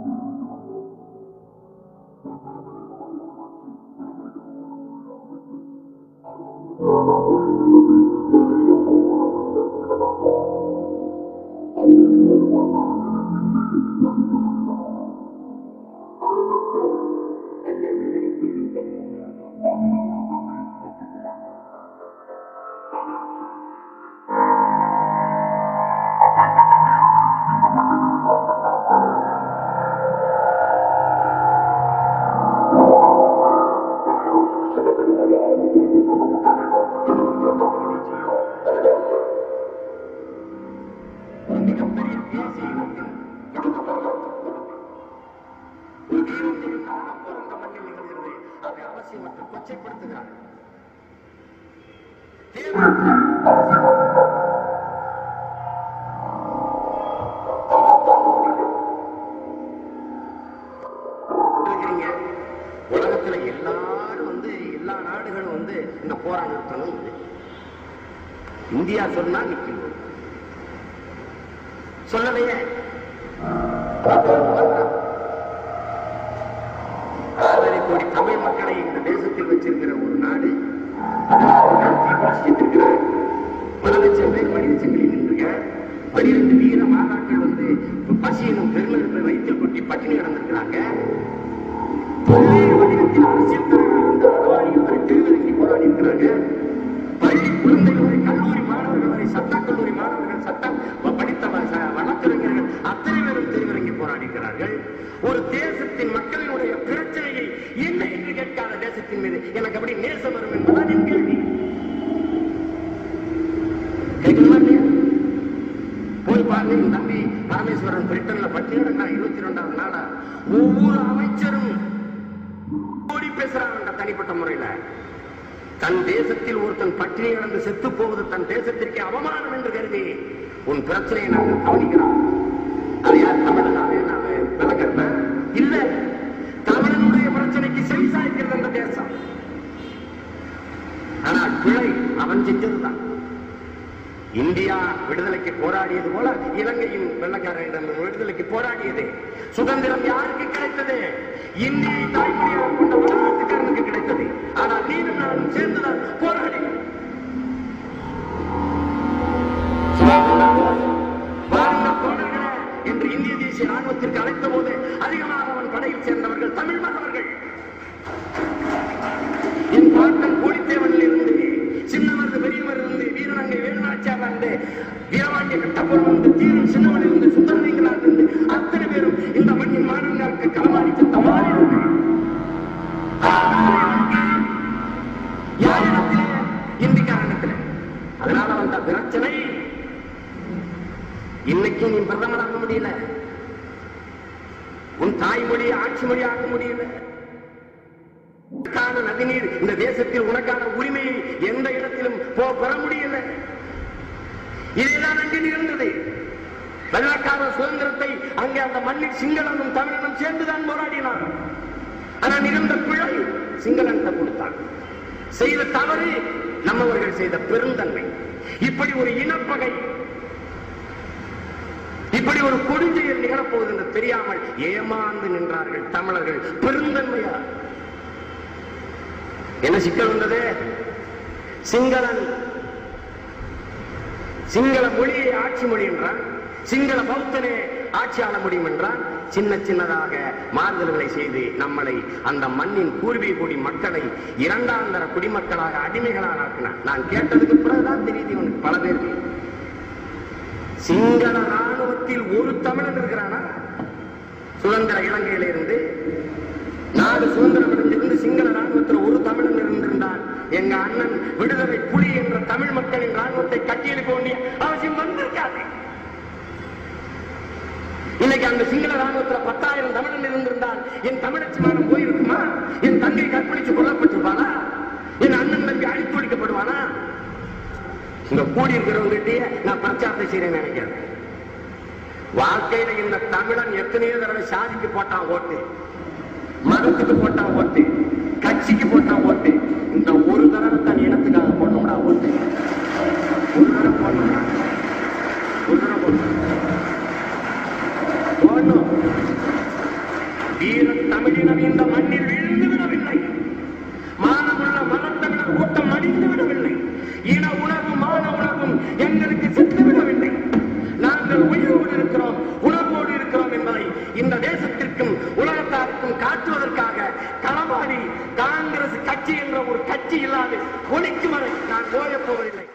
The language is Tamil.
மிகப்பெரிய தேசிய இனத்தின் ஒரு வீரத்தின் ஆணப்போர் இந்த மண்ணில் நிகழ்கிறது அதை அவசியமற்ற கொச்சைப்படுத்துகிறார் இருக்கிறீங்க. உலகத்துல எல்லாரும் வந்து எல்லா நாடுகளும் வந்து இந்த போரா நிறுத்தணும் இல்லை. இந்தியா சொன்னா நிக்கணும் சொல்லலையே ஆறரை கோடி தமிழ் மக்களை இந்த தேசத்தில் வச்சிருக்கிற ஒரு நாடு தீபாவளிச்சிருக்கிறார் பல லட்சம் பேர் மனித சங்கிலி நின்றுங்க பனிரெண்டு வீர மாதாக்கள் வந்து இப்ப பசியனும் பெருநெருப்பை வயிற்றில் கொட்டி பட்டினி கிடந்திருக்கிறாங்க பல்வேறு வடிவத்தில் அரசியல் தலைவர்கள் வந்து அகவாணிகள் வரை தெருவிறங்கி போராடி இருக்கிறாங்க பள்ளி குழந்தைகள் வரை கல்லூரி மாணவர்கள் வரை சட்டக் கல்லூரி மாணவர்கள் சட்டம் ப- படித்த வ- ச- வழக்கறிஞர்கள் அத்தனை பேரும் தெருவிறங்கி போராடுகிறார்கள் ஒரு தேசத்தின் மக்களினுடைய பிரச்சனையை என்ன என்று கேட்காத தேசத்தின் மீது எனக்கு அப்படி நேசம் வரும் என்பதுதான் என் கேள்வி கேட்கணுமா இல்லையா? போய் பாருங்க என் தம்பி பரமேஸ்வரன் பிரிட்டன்ல பட்டினி கிடக்கிறான் இருபத்தி ரெண்டாவது நாளா ஒவ்வொரு அமைச்சரும் ஓடி பேசுறாங்க தனிப்பட்ட முறையில தன் தேசத்தில் ஒருத்தன் பட்டினி கிடந்து செத்து போவது தன் தேசத்திற்கு அவமானம் என்று கருதி உன் பிரச்சனையை நாங்கள் கவனிக்கிறோம் அது யார் தமிழ்நாடு நாம விளக்கல இல்ல தமிழனுடைய பிரச்சனைக்கு செவிசாய்க்கிறது அந்த தேசம் ஆனால் பிழை அவன் செஞ்சதுதான் இந்தியா விடுதலைக்கு போராடியது போல இலங்கையின் வெள்ளக்காரரிடம் விடுதலைக்கு போராடியது சுதந்திரம் யாருக்கு கிடைத்தது இந்தியை தாய்மொழியாக கொண்ட வடநாட்டுக்காரனுக்கு கிடைத்தது ஆனால் நீனும் நானும் சேர்ந்துதான் போராடினோம் வாருங்கள் தோழர்களே என்று இந்திய தேசிய ராணுவத்திற்கு அழைத்த போது அதிகமாக அவன் படையில் சேர்ந்தவர்கள் தமிழ் மகவர்கள் என் பாட்டன் கோடித்தேவனில் இருந்து சின்னமருந்து பெரியவர் இருந்து வீரநங்கை வேலுநாச்சியார் இருந்து வீரவாண்டிய கட்டபொருள் இருந்து தீரன் சின்னவன் இருந்து சுந்தரலிங்கனார் இருந்து அத்தனை பேரும் இந்த மண்ணின் மாணவர்களுக்கு களமாடி தமாறினார்கள் யாரிடத்திலே இந்திக்காரனிடத்திலே அதனால வந்த பிரச்சனை இன்னைக்கு நீ பிரதமராக முடியல உன் தாய்மொழியை ஆட்சி மொழி ஆக்க முடியல உனக்கான நதிநீர் இந்த தேசத்தில் உனக்கான உரிமையை எந்த இடத்திலும் போ பெற முடியல இதேதான் அங்கே நிகழ்ந்தது வெள்ளக்கார சுதந்திரத்தை அங்கே அந்த மண்ணில் சிங்களனும் தமிழனும் சேர்ந்துதான் போராடினான் ஆனா நிகழ்ந்த பிழை சிங்களன்ட்ட கொடுத்தான் செய்த தவறு நம்மவர்கள் செய்த பெருந்தன்மை இப்படி ஒரு இனப்பகை இப்படி ஒரு கொடுஞ்செயல் நிகழப்போகுது என்று தெரியாமல் ஏமாந்து நின்றார்கள் தமிழர்கள் பெருந்தன்மையா என்ன சிக்கல் வந்தது சிங்களன் சிங்கள மொழியை ஆட்சி மொழி என்றான் சிங்கள பௌத்தனே ஆட்சி ஆள முடியும் என்றான் சின்ன சின்னதாக மாறுதல்களை செய்து நம்மளை அந்த மண்ணின் பூர்வீக குடி மக்களை இரண்டாம் தர குடிமக்களாக அடிமைகளாக ஆக்கினான் நான் கேட்டதுக்கு பிறகுதான் தெரியுது இவனுக்கு பல பேருக்கு சிங்கள ராணுவத்தில் ஒரு தமிழன் இருக்கிறானா சுதந்திர இலங்கையில இருந்து நாடு சுதந்திரம் அடைந்திருந்து சிங்கள ராணுவத்தில் ஒரு தமிழன் இருந்திருந்தால் எங்க அண்ணன் விடுதலை புலி என்ற தமிழ் மக்களின் ராணுவத்தை கட்டியெழுப்ப வேண்டிய அவசியம் வந்திருக்காது இன்னைக்கு அந்த சிங்கள ராணுவத்துல பத்தாயிரம் தமிழன் இருந்திருந்தால் என் தமிழச்சி மானம் போயிருக்குமா என் தங்கை கற்பழிச்சு கொல்லப்பட்டிருப்பானா என் அண்ணன் தம்பி அழித்தொழிக்கப்படுவானா இங்க கூடி இருக்கிறவங்கிட்டயே நான் பிரச்சாரத்தை செய்யறேன்னு நினைக்கிறேன் வாழ்க்கையில இந்த தமிழன் எத்தனையோ தடவை சாதிக்கு போட்டான் ஓட்டு மதத்துக்கு போட்டான் ஓட்டு கட்சிக்கு போட்டான் ஓட்டு இந்த ஒரு தடவை தன் இனத்துக்காக போட்டோம்டா ஓட்டு ஒரு தடவை போடணும்டா ஒரு தடவை போடணும் போடணும் வீர தமிழினம் இந்த மண்ணில் விழுந்து விடவில்லை மானமுள்ள மனத்தமிழர் கூட்டம் அடிந்து விடவில்லை இன உணர்வு மான உணர்வும் எங்களுக்கு செத்து விடவில்லை நாங்கள் உயிரோடு இருக்கிறோம் உணர்வோடு இருக்கிறோம் என்பதை இந்த தேசத்திற்கும் உலகத்தாருக்கும் காட்டுவதற்காக களவாடி காங்கிரஸ் கட்சி என்ற ஒரு கட்சி இல்லாது ஒழிக்கும் வரை நான் ஓயப் போவதில்லை